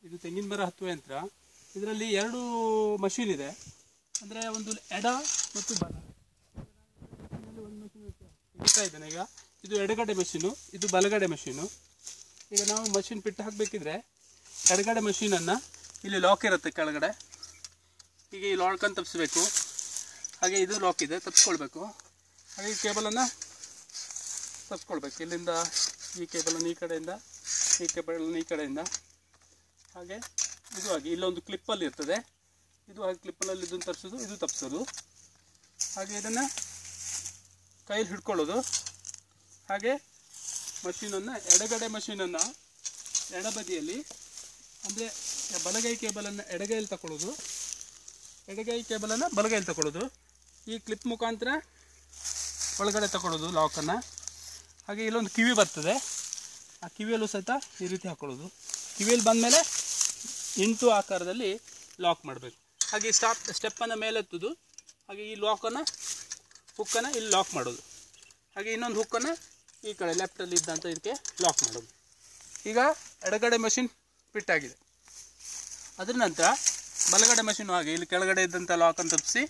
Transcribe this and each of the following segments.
ಇದು ತೆಂಗಿನ ಮರ ಹತ್ತುವ ಯಂತ್ರ ಇದರಲ್ಲಿ ಎರಡು ಮಷೀನ್ ಇದೆ ಅಂದರೆ ಒಂದು ಎಡ ಮತ್ತು ಬಲ ಇದರಲ್ಲಿ ಒಂದು machine ತೆಗಿತಾ ಇದ್ದೇನೆ ಈಗ ಇದು ಎಡಗಡೆ ಮಷೀನು ಇದು ಬಲಗಡೆ ಮಷೀನು ಈಗ ನಾವು ಮಷೀನ್ ಪಿಟ್ ಹಾಕಬೇಕಿದ್ರೆ ಎಡಗಡೆ ಮಷೀನನ್ನು ಇಲ್ಲಿ ಲಾಕ್ ಇರುತ್ತೆ ಕೆಳಗಡೆ ಈಗ ಈ ಲಾಕನ್ನು ತಪ್ಪಿಸ್ಬೇಕು ಹಾಗೆ ಇದು ಲಾಕ್ ಇದೆ ತಪ್ಪಿಸ್ಕೊಳ್ಬೇಕು ಹಾಗೆ ಈ ಕೇಬಲನ್ನು ತಪ್ಪಿಸ್ಕೊಳ್ಬೇಕು ಇಲ್ಲಿಂದ ಈ ಕೇಬಲನ್ನು ಈ ಕಡೆಯಿಂದ ಈ ಕೇಬಲನ್ನು ಈ ಕಡೆಯಿಂದ ಹಾಗೆ ಇದು ಹಾಗೆ ಇಲ್ಲೊಂದು ಕ್ಲಿಪ್ಪಲ್ಲಿ ಇರ್ತದೆ ಇದು ಹಾಗೆ ಕ್ಲಿಪ್ಪಲ್ಲಿ ಇದನ್ನು ತರಿಸೋದು ಇದು ತಪ್ಪಿಸೋದು ಹಾಗೆ ಇದನ್ನು ಕೈಯಲ್ಲಿ ಹಿಡ್ಕೊಳ್ಳೋದು ಹಾಗೆ ಮಷೀನನ್ನು ಎಡಗಡೆ ಮಷೀನನ್ನು ಎಡಬದಿಯಲ್ಲಿ ಅಂದರೆ ಬಲಗೈ ಕೇಬಲನ್ನು ಎಡಗೈಯಲ್ಲಿ ತಗೊಳ್ಳೋದು ಎಡಗೈ ಕೇಬಲನ್ನು ಬಲಗೈಯಲ್ಲಿ ತಗೊಳ್ಳೋದು ಈ ಕ್ಲಿಪ್ ಮುಖಾಂತರ ಒಳಗಡೆ ತಗೊಳ್ಳೋದು ಲಾಕನ್ನು ಹಾಗೆ ಇಲ್ಲೊಂದು ಕಿವಿ ಬರ್ತದೆ ಆ ಕಿವಿಯಲ್ಲೂ ಸಹಿತ ಈ ರೀತಿ ಹಾಕೊಳ್ಳೋದು ಕಿವಿಯಲ್ಲಿ ಬಂದಮೇಲೆ ಇಂಟು ಆಕಾರದಲ್ಲಿ ಲಾಕ್ ಮಾಡಬೇಕು ಹಾಗೆ ಸ್ಟಾಪ್ ಸ್ಟೆಪ್ಪನ್ನು ಮೇಲೆತ್ತುದು ಹಾಗೆ ಈ ಲಾಕನ್ನು ಹುಕ್ಕನ್ನು ಇಲ್ಲಿ ಲಾಕ್ ಮಾಡೋದು ಹಾಗೆ ಇನ್ನೊಂದು ಹುಕ್ಕನ್ನು ಈ ಕಡೆ ಲೆಫ್ಟಲ್ಲಿ ಇದ್ದಂಥ ಇದಕ್ಕೆ ಲಾಕ್ ಮಾಡೋದು ಈಗ ಎಡಗಡೆ ಮಷಿನ್ ಫಿಟ್ ಆಗಿದೆ ಅದರ ನಂತರ ಬಲಗಡೆ ಮಷೀನು ಹಾಗೆ ಇಲ್ಲಿ ಕೆಳಗಡೆ ಇದ್ದಂಥ ಲಾಕನ್ನು ತಪ್ಪಿಸಿ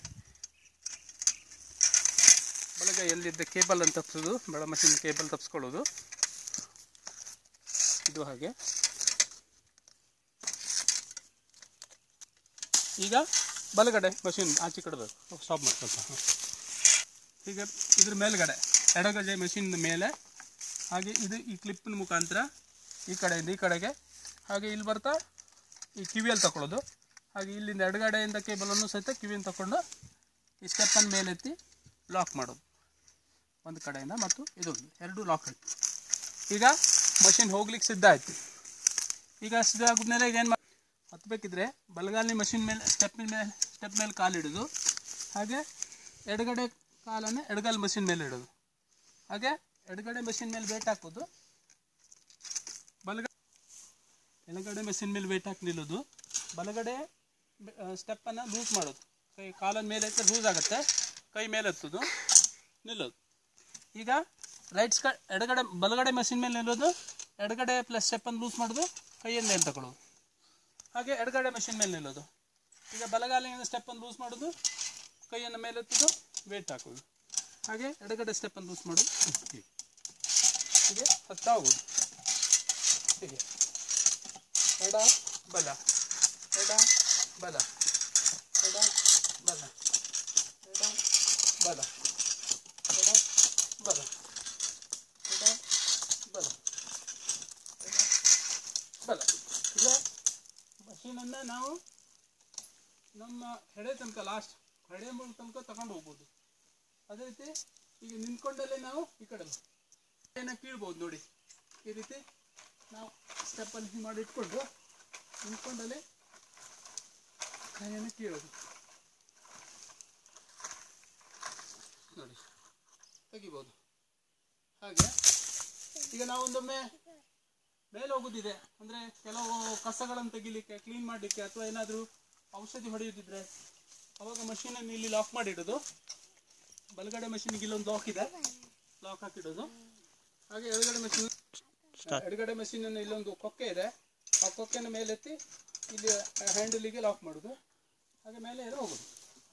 ಬಲಗೈಯಲ್ಲಿದ್ದ ಕೇಬಲನ್ನು ತಪ್ಪಿಸೋದು ಬಳ ಮಷಿನ್ ಕೇಬಲ್ ತಪ್ಪಿಸ್ಕೊಳ್ಳೋದು ಇದು ಹಾಗೆ ಈಗ ಬಲಗಡೆ ಮಷಿನ್ ಆಚೆ ಕಡಬೇಕು ಸ್ಟಾಪ್ ಮಾಡಿ ಸ್ವಲ್ಪ ಹಾಂ. ಈಗ ಇದ್ರ ಮೇಲ್ಗಡೆ ಎಡಗಡೆ ಮಷಿನ್ ಮೇಲೆ ಹಾಗೆ ಇದು ಈ ಕ್ಲಿಪ್ಪಿನ ಮುಖಾಂತರ ಈ ಕಡೆಯಿಂದ ಈ ಕಡೆಗೆ ಹಾಗೆ ಇಲ್ಲಿ ಬರ್ತಾ ಈ ಕಿವಿಯಲ್ಲಿ ತಗೊಳ್ಳೋದು ಹಾಗೆ ಇಲ್ಲಿಂದ ಎಡಗಡೆಯಿಂದ ಕೇಬಲನ್ನು ಸಹಿತ ಕಿವಿಯನ್ನು ತಗೊಂಡು ಈ ಸ್ಟೆಪ್ಪನ್ನು ಮೇಲೆತ್ತಿ ಲಾಕ್ ಮಾಡೋದು ಒಂದು ಕಡೆಯಿಂದ ಮತ್ತು ಇದೊಂದು ಎರಡು ಲಾಕ್ ಆಯ್ತು ಈಗ ಮಷಿನ್ ಹೋಗ್ಲಿಕ್ಕೆ ಸಿದ್ಧ ಆಯ್ತು ಈಗ ಸಿದ್ಧ ಆಗಿದ್ಮೇಲೆ ಈಗ ಏನು ಹತ್ತಬೇಕಿದ್ರೆ ಬಲಗಾಲಿನ ಮಷಿನ್ ಮೇಲೆ ಸ್ಟೆಪ್ ಮೇಲೆ ಸ್ಟೆಪ್ ಮೇಲೆ ಕಾಲಿಡೋದು ಹಾಗೆ ಎಡಗಡೆ ಕಾಲನ್ನು ಎಡಗಾಲ್ ಮಷಿನ್ ಮೇಲೆ ಇಡೋದು ಹಾಗೆ ಎಡಗಡೆ ಮಷಿನ್ ಮೇಲೆ ವೇಟ್ ಹಾಕೋದು ಬಲಗಡೆ ಎಡಗಡೆ ಮಷಿನ್ ಮೇಲೆ ವೇಟ್ ಹಾಕಿ ನಿಲ್ಲೋದು ಬಲಗಡೆ ಸ್ಟೆಪ್ಪನ್ನು ಲೂಸ್ ಮಾಡೋದು ಕೈ ಕಾಲನ ಮೇಲೆ ಎತ್ತಿದ್ರೆ ಲೂಸ್ ಆಗುತ್ತೆ ಕೈ ಮೇಲೆ ಎತ್ತೋದು ನಿಲ್ಲೋದು ಈಗ ರೈಟ್ ಸ್ಕ ಎಡಗಡೆ ಬಲಗಡೆ ಮಷಿನ್ ಮೇಲೆ ನಿಲ್ಲೋದು ಎಡಗಡೆ ಪ್ಲಸ್ ಸ್ಟೆಪ್ಪನ್ನು ಲೂಸ್ ಮಾಡೋದು ಕೈಯನ್ನು ಮೇಲೆ ತಗೊಳ್ಳೋದು ಹಾಗೆ ಎಡಗಡೆ ಮಷಿನ್ ಮೇಲೆ ನಿಲ್ಲೋದು ಈಗ ಬಲಗಾಲಿನ ಸ್ಟೆಪ್ಪನ್ನು ಲೂಸ್ ಮಾಡೋದು ಕೈಯನ್ನು ಮೇಲೆ ಎತ್ತೋದು ವೇಟ್ ಹಾಕೋದು ಹಾಗೆ ಎಡಗಡೆ ಸ್ಟೆಪ್ಪನ್ನು ಲೂಸ್ ಮಾಡೋದು ಹೀಗೆ ಹೀಗೆ ಹತ್ತಾ ಹೋಗೋದು ಹೀಗೆ ಎಡ ಬಲ ಎಡ ಬಲ ಎಡ ಬಲ ಎಡ ಬಲ ಎಡ ಬಲ ಎಡ ಬಲ ಎಡ ಬಲ ಈಗ ಮಷೀನನ್ನು ನಾವು ನಮ್ಮ ಹೆಡೆ ತನಕ ಲಾಸ್ಟ್ ಹೆಡೆ ಮುಳ್ಳು ತನಕ ತಗೊಂಡು ಹೋಗ್ಬೋದು ಅದೇ ರೀತಿ ಈಗ ನಿಂತ್ಕೊಂಡಲ್ಲೇ ನಾವು ಈ ಕಡೆ ಕೈಯನ್ನು ಕೀಳ್ಬೋದು ನೋಡಿ ಈ ರೀತಿ ನಾವು ಸ್ಟೆಪ್ಪಲ್ಲಿ ಹಿಂಗೆ ಮಾಡಿ ಇಟ್ಕೊಂಡು ನಿಂತ್ಕೊಂಡಲ್ಲಿ ಕೈಯನ್ನು ಕೀಳೋದು ನೋಡಿ ತೆಗಿಬೋದು ಹಾಗೆ ಈಗ ನಾವು ಒಂದೊಮ್ಮೆ ಮೇಲೆ ಹೋಗೋದಿದೆ ಅಂದರೆ ಕೆಲವು ಕಸಗಳನ್ನು ತೆಗಿಲಿಕ್ಕೆ ಕ್ಲೀನ್ ಮಾಡಲಿಕ್ಕೆ ಅಥವಾ ಏನಾದರೂ ಔಷಧಿ ಹೊಡೆಯೋದಿದ್ರೆ ಅವಾಗ ಮಷೀನನ್ನು ಇಲ್ಲಿ ಲಾಕ್ ಮಾಡಿಡೋದು ಬಲಗಡೆ ಮಷೀನಿಗೆ ಇಲ್ಲೊಂದು ಲಾಕ್ ಇದೆ ಲಾಕ್ ಹಾಕಿಡೋದು ಹಾಗೆ ಎಡಗಡೆ ಮಷೀನ್ ಎಡಗಡೆ ಮಷೀನನ್ನು ಇಲ್ಲೊಂದು ಕೊಕ್ಕೆ ಇದೆ ಆ ಕೊಕ್ಕೆನ ಮೇಲೆತ್ತಿ ಇಲ್ಲಿ ಹ್ಯಾಂಡಲಿಗೆ ಲಾಕ್ ಮಾಡೋದು ಹಾಗೆ ಮೇಲೆ ಏರೋ ಹೋಗೋದು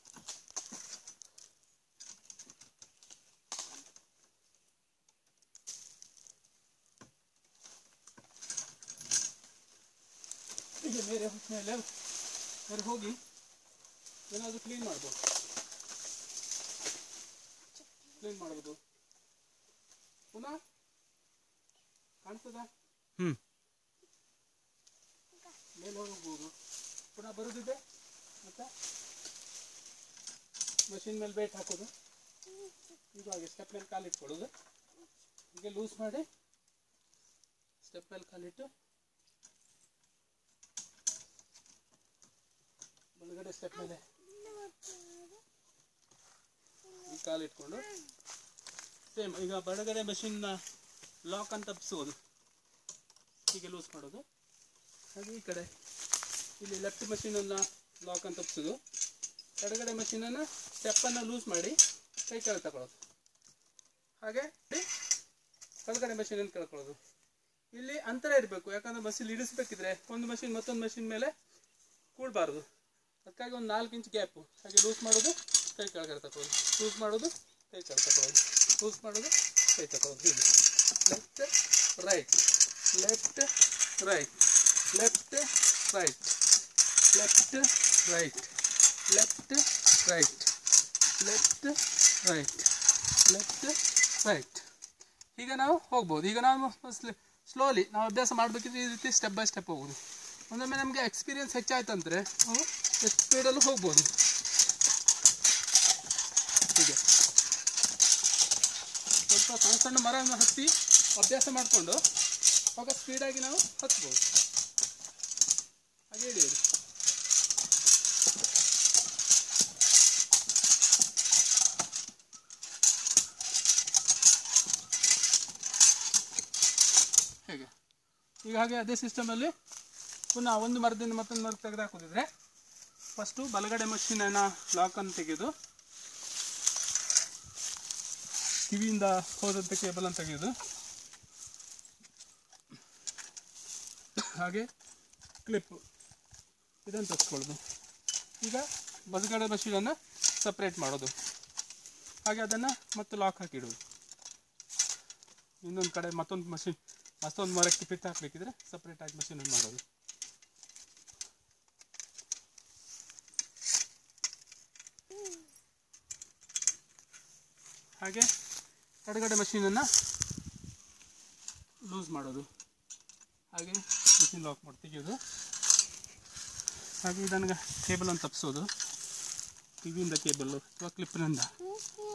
ಹೀಗೆ ಮೇಲೆ ಮೇಲೆ ಮೇಲೆ ಹೋಗಿ ಏನಾದರೂ ಕ್ಲೀನ್ ಮಾಡ್ಬೋದು ಕ್ಲೀನ್ ಮಾಡ್ಬೋದು ಪುನಃ ಕಾಣ್ತದ ಹ್ಮ್. ಮೇಲೆ ಹೋಗ್ಬೋದು ಪುನಃ ಬರೋದಿದೆ ಮತ್ತೆ ಮಷಿನ್ ಮೇಲೆ ವೇಟ್ ಹಾಕೋದು ಇದು ಹಾಗೆ ಸ್ಟೆಪ್ ಮೇಲೆ ಕಾಲಿಟ್ಕೊಳ್ಳೋದು ಹೀಗೆ ಲೂಸ್ ಮಾಡಿ ಸ್ಟೆಪ್ ಮೇಲೆ ಕಾಲಿಟ್ಟು ಬಲಗಡೆ ಸ್ಟೆಪ್ ಮೇಲೆ ಈ ಕಾಲಿಟ್ಕೊಂಡು ಸೇಮ್ ಈಗ ಬಲಗಡೆ ಮಷಿನ್ನ ಲಾಕ್ ಅಂತ ತಪ್ಪಿಸೋದು ಹೀಗೆ ಲೂಸ್ ಮಾಡೋದು ಹಾಗೆ ಈ ಕಡೆ ಇಲ್ಲಿ ಲೆಫ್ಟ್ ಮಷೀನನ್ನು ಲಾಕ್ ಅಂತ ತಪ್ಪಿಸೋದು ಎಡಗಡೆ ಮಷೀನನ್ನು ಸ್ಟೆಪ್ಪನ್ನು ಲೂಸ್ ಮಾಡಿ ಕೈ ಕೆಳಗೆ ತಗೊಳ್ಳೋದು ಹಾಗೆ ಬಲಗಡೆ ಮಷೀನನ್ನು ಕೆಳ್ಕೊಳ್ಳೋದು ಇಲ್ಲಿ ಅಂತರ ಇರಬೇಕು ಯಾಕಂದ್ರೆ ಮಷಿನ್ ಇಡಿಸ್ಬೇಕಿದ್ರೆ ಒಂದು ಮಷಿನ್ ಮತ್ತೊಂದು ಮಷಿನ್ ಮೇಲೆ ಕೂಡಬಾರ್ದು ಅದಕ್ಕಾಗಿ ಒಂದು ನಾಲ್ಕು ಇಂಚ್ ಗ್ಯಾಪು ಹಾಗೆ ಲೂಸ್ ಮಾಡೋದು ಕೈ ಕೆಳಗಡೆ ತಗೊಳ್ಳೋದು ಲೂಸ್ ಮಾಡೋದು ಕೈ ಕೆಳಗೆ ತಗೊಳ್ಳೋದು ಲೂಸ್ ಮಾಡೋದು ಕೈ ತಗೊಳ್ಳೋದು ಹೀಗೆ left right left right left right left right left right left right left right ಈಗ ನಾವು ಹೋಗ್ಬೋದು ಈಗ ನಾವು ಸ್ಲೋಲಿ ನಾವು ಅಭ್ಯಾಸ ಮಾಡಬೇಕಿದ್ರೆ ಈ ರೀತಿ ಸ್ಟೆಪ್ ಬೈ ಸ್ಟೆಪ್ ಹೋಗೋದು ಒಂದೊಮ್ಮೆ ನಮಗೆ ಎಕ್ಸ್ಪೀರಿಯನ್ಸ್ ಹೆಚ್ಚಾಯ್ತಂದ್ರೆ ನಾವು ಎಷ್ಟು ಸ್ಪೀಡಲ್ಲೂ ಹೋಗ್ಬೋದು ಹೀಗೆ ಸ್ವಲ್ಪ ಸಣ್ಣ ಸಣ್ಣ ಮರವನ್ನು ಹತ್ತಿ ಅಭ್ಯಾಸ ಮಾಡಿಕೊಂಡು ಅವಾಗ ಸ್ಪೀಡಾಗಿ ನಾವು ಹತ್ಬೋದು ಹಾಗೆ ಹಿಡಿಯೋದು ಹೇಗೆ ಈಗ ಹಾಗೆ ಅದೇ ಸಿಸ್ಟಮಲ್ಲಿ ಪುನಃ ಒಂದು ಮರದಿಂದ ಮತ್ತೊಂದು ಮರ ತೆಗೆದು ಹಾಕೋದಿದ್ರೆ ಫಸ್ಟು ಬಲಗಡೆ ಮಷೀನನ್ನು ಲಾಕನ್ನು ತೆಗೆದು ಕಿವಿಯಿಂದ ಹೋದಂಥ ಕೇಬಲನ್ನು ತೆಗೆಯೋದು ಹಾಗೆ ಕ್ಲಿಪ್ ಇದನ್ನು ತರಿಸ್ಕೊಳ್ಳೋದು ಈಗ ಬಲಗಡೆ ಮಷೀನನ್ನು ಸಪ್ರೇಟ್ ಮಾಡೋದು ಹಾಗೆ ಅದನ್ನು ಮತ್ತೆ ಲಾಕ್ ಹಾಕಿಡೋದು ಇನ್ನೊಂದು ಕಡೆ ಮತ್ತೊಂದು ಮಷಿನ್ ಮತ್ತೊಂದು ಮರಕ್ಕೆ ಪಿಟ್ ಹಾಕ್ಬೇಕಿದ್ರೆ ಸಪ್ರೇಟ್ ಆಗಿ ಮಷೀನ್ ಮಾಡೋದು ಹಾಗೆ ಎಡಗಡೆ ಮಷೀನನ್ನು ಲೂಸ್ ಮಾಡೋದು ಹಾಗೆ ಮಷಿನ್ ಲಾಕ್ ಮಾಡಿ ತೆಗೆಯೋದು ಹಾಗೆ ಇದನ್ನು ಕೇಬಲನ್ನು ತಪ್ಪಿಸೋದು ಟಿವಿಯಿಂದ ಕೇಬಲ್ಲು ಅಥವಾ ಕ್ಲಿಪ್ನಿಂದ